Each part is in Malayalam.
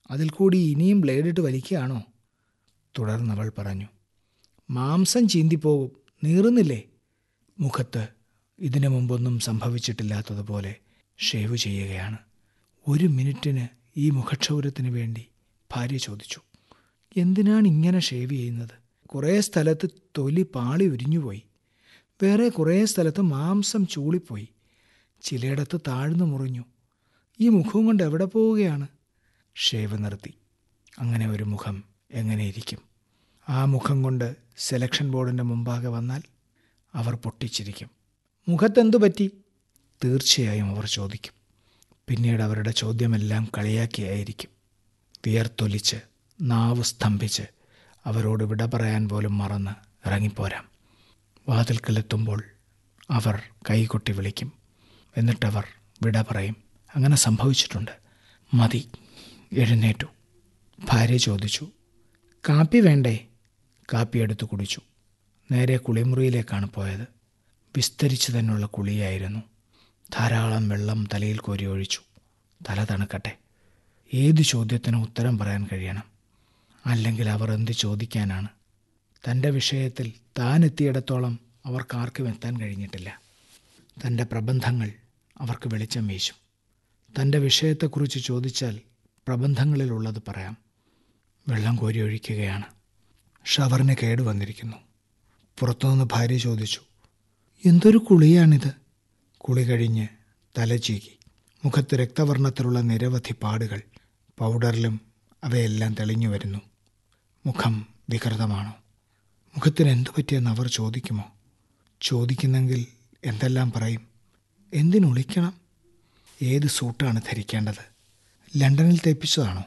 അതിൽ കൂടി ഇനിയും ബ്ലേഡിട്ട് വലിക്കുകയാണോ തുടർന്നവൾ പറഞ്ഞു മാംസം ചീന്തിപ്പോകും നീറുന്നില്ലേ മുഖത്ത് ഇതിനു മുമ്പൊന്നും സംഭവിച്ചിട്ടില്ലാത്തതുപോലെ ഷേവ് ചെയ്യുകയാണ് ഒരു മിനിറ്റിന് ഈ മുഖക്ഷൗരത്തിന് വേണ്ടി ഭാര്യ ചോദിച്ചു എന്തിനാണ് ഇങ്ങനെ ഷേവ് ചെയ്യുന്നത് കുറേ സ്ഥലത്ത് തൊലി പാളി ഉരിഞ്ഞുപോയി വേറെ കുറേ സ്ഥലത്ത് മാംസം ചൂളിപ്പോയി ചിലയിടത്ത് താഴ്ന്നു മുറിഞ്ഞു ഈ മുഖവും കൊണ്ട് എവിടെ പോവുകയാണ് ഷേവ് നിർത്തി അങ്ങനെ ഒരു മുഖം എങ്ങനെയിരിക്കും ആ മുഖം കൊണ്ട് സെലക്ഷൻ ബോർഡിൻ്റെ മുമ്പാകെ വന്നാൽ അവർ പൊട്ടിച്ചിരിക്കും മുഖത്തെന്തു പറ്റി തീർച്ചയായും അവർ ചോദിക്കും പിന്നീട് അവരുടെ ചോദ്യമെല്ലാം കളിയാക്കിയായിരിക്കും വിയർത്തൊലിച്ച് നാവ് സ്തംഭിച്ച് അവരോട് വിട പറയാൻ പോലും മറന്ന് ഇറങ്ങിപ്പോരാം വാതിൽക്കലെത്തുമ്പോൾ അവർ കൈകൊട്ടി വിളിക്കും എന്നിട്ടവർ വിട പറയും അങ്ങനെ സംഭവിച്ചിട്ടുണ്ട് മതി എഴുന്നേറ്റു ഭാര്യ ചോദിച്ചു കാപ്പി വേണ്ടേ കാപ്പി എടുത്തു കുടിച്ചു നേരെ കുളിമുറിയിലേക്കാണ് പോയത് വിസ്തരിച്ചു തന്നെയുള്ള കുളിയായിരുന്നു ധാരാളം വെള്ളം തലയിൽ കോരി ഒഴിച്ചു തല തണുക്കട്ടെ ഏത് ചോദ്യത്തിനും ഉത്തരം പറയാൻ കഴിയണം അല്ലെങ്കിൽ അവർ എന്ത് ചോദിക്കാനാണ് തൻ്റെ വിഷയത്തിൽ താൻ എത്തിയിടത്തോളം അവർക്കാർക്കും എത്താൻ കഴിഞ്ഞിട്ടില്ല തൻ്റെ പ്രബന്ധങ്ങൾ അവർക്ക് വെളിച്ചം വീശും തൻ്റെ വിഷയത്തെക്കുറിച്ച് ചോദിച്ചാൽ പ്രബന്ധങ്ങളിലുള്ളത് പറയാം വെള്ളം കോരി ഒഴിക്കുകയാണ് ഷവറിന് കേടുവന്നിരിക്കുന്നു പുറത്തുനിന്ന് ഭാര്യ ചോദിച്ചു എന്തൊരു കുളിയാണിത് കുളി കഴിഞ്ഞ് തല ചീകി മുഖത്ത് രക്തവർണ്ണത്തിലുള്ള നിരവധി പാടുകൾ പൗഡറിലും അവയെല്ലാം തെളിഞ്ഞു വരുന്നു മുഖം വികൃതമാണോ മുഖത്തിന് എന്തു പറ്റിയെന്ന് അവർ ചോദിക്കുമോ ചോദിക്കുന്നെങ്കിൽ എന്തെല്ലാം പറയും എന്തിനൊളിക്കണം ഏത് സൂട്ടാണ് ധരിക്കേണ്ടത് ലണ്ടനിൽ തയ്പ്പിച്ചതാണോ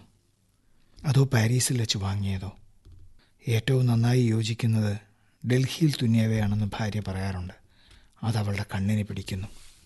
അതോ പാരീസിൽ വെച്ച് വാങ്ങിയതോ ഏറ്റവും നന്നായി യോജിക്കുന്നത് ഡൽഹിയിൽ തുന്നിയവയാണെന്ന് ഭാര്യ പറയാറുണ്ട് അതവളുടെ കണ്ണിനെ പിടിക്കുന്നു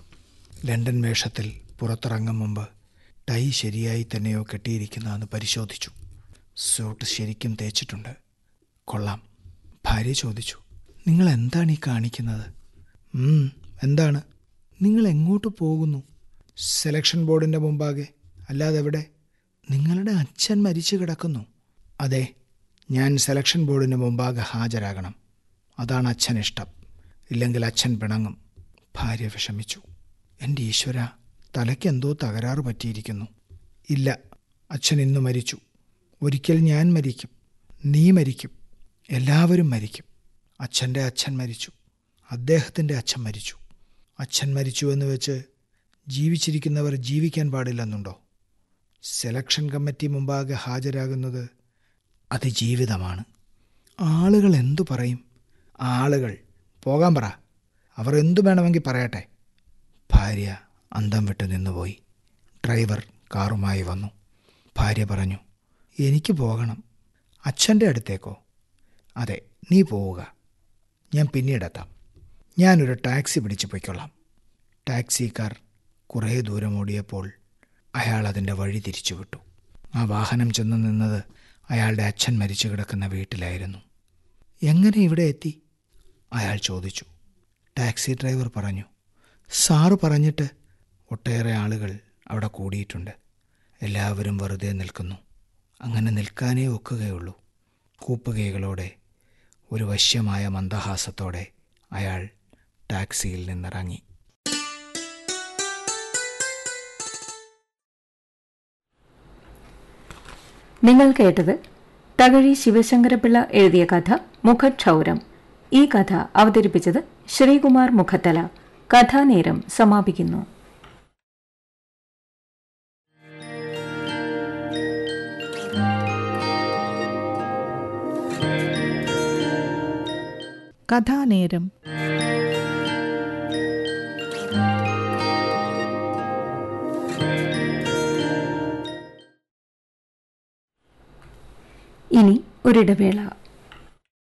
ലണ്ടൻ വേഷത്തിൽ പുറത്തിറങ്ങും മുമ്പ് ടൈ ശരിയായി തന്നെയോ കെട്ടിയിരിക്കുന്നതെന്ന് പരിശോധിച്ചു സൂട്ട് ശരിക്കും തേച്ചിട്ടുണ്ട് കൊള്ളാം ഭാര്യ ചോദിച്ചു നിങ്ങൾ എന്താണ് ഈ കാണിക്കുന്നത് "ഉം, എന്താണ് നിങ്ങൾ എങ്ങോട്ട് പോകുന്നു സെലക്ഷൻ ബോർഡിൻ്റെ മുമ്പാകെ അല്ലാതെ എവിടെ നിങ്ങളുടെ അച്ഛൻ മരിച്ചു കിടക്കുന്നു അതെ ഞാൻ സെലക്ഷൻ ബോർഡിന് മുമ്പാകെ ഹാജരാകണം അതാണ് അച്ഛൻ ഇഷ്ടം ഇല്ലെങ്കിൽ അച്ഛൻ പിണങ്ങും ഭാര്യ വിഷമിച്ചു എൻ്റെ ഈശ്വര തലയ്ക്ക് എന്തോ തകരാറ് പറ്റിയിരിക്കുന്നു ഇല്ല അച്ഛൻ ഇന്ന് മരിച്ചു ഒരിക്കൽ ഞാൻ മരിക്കും നീ മരിക്കും എല്ലാവരും മരിക്കും അച്ഛൻ്റെ അച്ഛൻ മരിച്ചു അദ്ദേഹത്തിൻ്റെ അച്ഛൻ മരിച്ചു അച്ഛൻ മരിച്ചു എന്ന് വെച്ച് ജീവിച്ചിരിക്കുന്നവർ ജീവിക്കാൻ പാടില്ലെന്നുണ്ടോ സെലക്ഷൻ കമ്മിറ്റി മുമ്പാകെ ഹാജരാകുന്നത് അത് ജീവിതമാണ് ആളുകൾ എന്തു പറയും ആളുകൾ പോകാൻ പറ അവർ എന്തു വേണമെങ്കിൽ പറയട്ടെ ഭാര്യ അന്തം വിട്ട് നിന്നുപോയി ഡ്രൈവർ കാറുമായി വന്നു ഭാര്യ പറഞ്ഞു എനിക്ക് പോകണം അച്ഛൻ്റെ അടുത്തേക്കോ അതെ നീ പോവുക ഞാൻ പിന്നീടെത്താം ഞാനൊരു ടാക്സി പിടിച്ച് പൊയ്ക്കൊള്ളാം ടാക്സിക്കാർ കുറേ ദൂരം ഓടിയപ്പോൾ അയാൾ അതിൻ്റെ വഴി തിരിച്ചുവിട്ടു ആ വാഹനം ചെന്ന് നിന്നത് അയാളുടെ അച്ഛൻ മരിച്ചു കിടക്കുന്ന വീട്ടിലായിരുന്നു എങ്ങനെ ഇവിടെ എത്തി അയാൾ ചോദിച്ചു ടാക്സി ഡ്രൈവർ പറഞ്ഞു സാറ് പറഞ്ഞിട്ട് ഒട്ടേറെ ആളുകൾ അവിടെ കൂടിയിട്ടുണ്ട് എല്ലാവരും വെറുതെ നിൽക്കുന്നു അങ്ങനെ നിൽക്കാനേ ഒക്കുകയുള്ളൂ കൂപ്പുകൈകളോടെ ഒരു വശ്യമായ മന്ദഹാസത്തോടെ അയാൾ ടാക്സിയിൽ നിന്നിറങ്ങി നിങ്ങൾ കേട്ടത് തകഴി ശിവശങ്കരപിള്ള എഴുതിയ കഥ മുഖക്ഷൗരം ഈ കഥ അവതരിപ്പിച്ചത് ശ്രീകുമാർ മുഖത്തല കഥാനേരം സമാപിക്കുന്നു കഥാനേരം ഇനി ഒരിടവേള